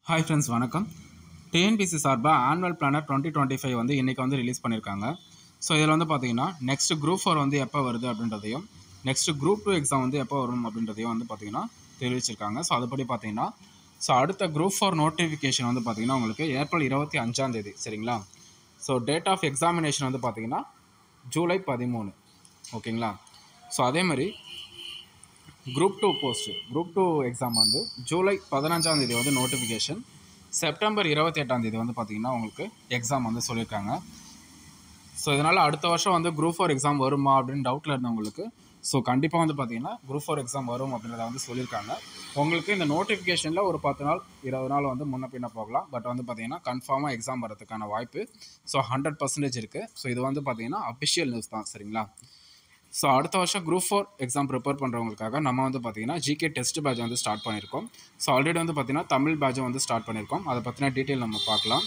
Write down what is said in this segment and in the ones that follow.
hi friends வணக்கம் TNPSC சார்பாக annual planner twenty twenty five வந்து இன்றைக்கி வந்து ரிலீஸ் பண்ணியிருக்காங்க ஸோ இதில் வந்து பார்த்தீங்கன்னா நெக்ஸ்ட் குரூப் ஃபோர் வந்து எப்போ வருது அப்படின்றதையும் நெக்ஸ்ட் குரூப் டூ எக்ஸாம் வந்து எப்போ வரும் அப்படின்றதையும் வந்து பார்த்தீங்கன்னா தெரிவிச்சிருக்காங்க ஸோ அதுபடி பார்த்தீங்கன்னா ஸோ அடுத்த குரூப் ஃபோர் நோட்டிஃபிகேஷன் வந்து பார்த்தீங்கன்னா உங்களுக்கு ஏப்ரல் இருபத்தி அஞ்சாம் தேதி சரிங்களா ஸோ டேட் ஆஃப் எக்ஸாமினேஷன் வந்து பார்த்தீங்கன்னா ஜூலை பதிமூணு ஓகேங்களா ஸோ அதே மாதிரி group two post group two exam வந்து ஜூலை பதினஞ்சாம் தேதி வந்து நோட்டிஃபிகேஷன் செப்டம்பர் இருபத்தி எட்டாம் தேதி வந்து பார்த்தீங்கன்னா உங்களுக்கு எக்ஸாம் வந்து சொல்லியிருக்காங்க ஸோ இதனால் அடுத்த வருஷம் வந்து குரூப் ஃபோர் எக்ஸாம் வருமா அப்படின்னு டவுட்டில் இருந்தவங்களுக்கு ஸோ கண்டிப்பாக வந்து பார்த்தீங்கன்னா குரூப் ஃபோர் எக்ஸாம் வரும் அப்படின்றத வந்து சொல்லியிருக்காங்க உங்களுக்கு இந்த நோட்டிஃபிகேஷனில் ஒரு பத்து நாள் இருபது நாள் வந்து முன்ன பின்ன போகலாம் பட் வந்து பார்த்தீங்கன்னா கன்ஃபார்மாக எக்ஸாம் வரதுக்கான வாய்ப்பு ஸோ ஹண்ட்ரட் பர்சன்டேஜ் இருக்குது ஸோ இது வந்து பார்த்தீங்கன்னா அஃபிஷியல் நியூஸ் தான் சரிங்களா ஸோ அடுத்த வருஷம் குரூப் ஃபோர் எக்ஸாம் ப்ரிப்பேர் பண்ணுறவங்களுக்காக நம்ம வந்து பார்த்தீங்கன்னா ஜிகே டெஸ்ட் பேட்ச் வந்து ஸ்டார்ட் பண்ணியிருக்கோம் ஸோ ஆல்ரெடி வந்து பார்த்தீங்கன்னா தமிழ் பேட்சும் வந்து ஸ்டார்ட் பண்ணியிருக்கோம் அதை பற்றின டீட்டெயில் நம்ம பார்க்கலாம்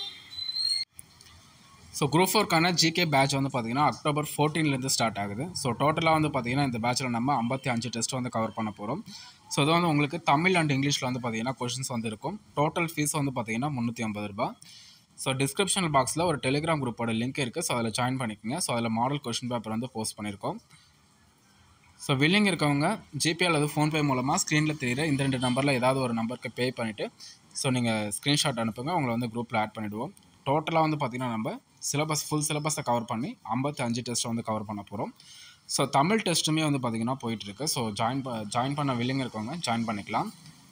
ஸோ குரூப் ஃபோர்க்கான ஜிகே பேட்ச் வந்து பார்த்தீங்கன்னா அக்டோபர் ஃபோர்டீன்லேருந்து ஸ்டார்ட் ஆகுது ஸோ டோட்டலாக வந்து பார்த்தீங்கன்னா இந்த பேட்சில் நம்ம ஐம்பத்தி அஞ்சு டெஸ்ட் வந்து கவர் பண்ண போகிறோம் ஸோ இது வந்து உங்களுக்கு தமிழ் அண்ட் இங்கிலீஷில் வந்து பார்த்தீங்கன்னா கொஷின்ஸ் வந்து இருக்கும் டோட்டல் ஃபீஸ் வந்து பார்த்தீங்கன்னா முந்நூற்றி ஐம்பது ரூபாய் ஸோ டிஸ்கிரிப்ஷன் பாக்ஸில் ஒரு டெலிகிராம் குரூப்போட லிங்க் இருக்குது ஸோ அதில் ஜாயின் பண்ணிக்கோங்க ஸோ அதில் மாடல் கொஷின் பேப்பர் வந்து போஸ்ட் பண்ணியிருக்கோம் ஸோ வில்லிங் இருக்கவங்க ஜிபே அல்லது ஃபோன்பே மூலமாக ஸ்க்ரீனில் தெரியுற இந்த ரெண்டு நம்பரில் ஏதாவது ஒரு நம்பருக்கு பே பண்ணிவிட்டு ஸோ நீங்கள் ஸ்க்ரீன்ஷாட் அனுப்புங்க உங்களை வந்து குரூப்பில் ஆட் பண்ணிவிடுவோம் டோட்டலாக வந்து பார்த்திங்கன்னா நம்ம சிலபஸ் ஃபுல் சிலபஸை கவர் பண்ணி ஐம்பத்தி அஞ்சு டெஸ்ட்டை வந்து கவர் பண்ண போகிறோம் ஸோ தமிழ் டெஸ்ட்டுமே வந்து பார்த்திங்கன்னா போயிட்டுருக்கு ஸோ ஜாயின் ப ஜாயின் பண்ண வில்லிங் இருக்கவங்க ஜாயின் பண்ணிக்கலாம்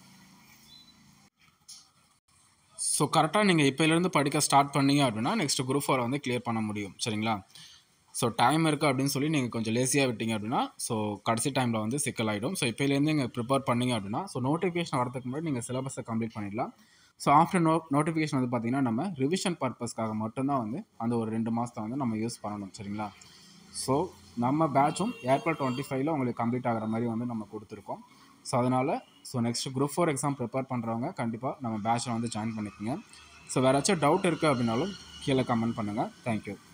ஸோ கரெக்டாக நீங்கள் இப்போலேருந்து படிக்க ஸ்டார்ட் பண்ணீங்க அப்படின்னா நெக்ஸ்ட் குரூப் ஃபோரை வந்து கிளியர் பண்ண முடியும் சரிங்களா ஸோ டைம் இருக்குது அப்படின்னு சொல்லி நீங்கள் கொஞ்சம் லேசியாக விட்டீங்க அப்படின்னா ஸோ கடைசி டைமில் வந்து சிக்கலாயிடும் ஸோ இப்போலேருந்து நீங்கள் ப்ரிப்பேர் பண்ணீங்க அப்படின்னா ஸோ நோட்டிஃபிகேஷன் வரதுக்கு முன்னாடி நீங்கள் சிலபஸை கம்ப்ளீட் பண்ணிடலாம் ஸோ ஆஃப்டர் நோ நோட்டிஃபிகேஷன் வந்து பார்த்தீங்கன்னா நம்ம ரிவிஷன் பர்பஸ்க்காக மட்டும்தான் வந்து அந்த ஒரு ரெண்டு மாதத்தை வந்து நம்ம யூஸ் பண்ணணும் சரிங்களா ஸோ நம்ம பேட்சும் ஏப்ரல் டுவெண்ட்டி ஃபைவ்ல உங்களுக்கு கம்ப்ளீட் ஆகிற மாதிரி வந்து நம்ம கொடுத்துருக்கோம் ஸோ அதனால் so next group four exam prepare பண்ணுறவங்க கண்டிப்பாக நம்ம பேட்சில் வந்து ஜாயின் பண்ணிக்கோங்க ஸோ வேறு ஏதாச்சும் டவுட் இருக்குது அப்படின்னாலும் கீழே கமெண்ட் பண்ணுங்கள் தேங்க்யூ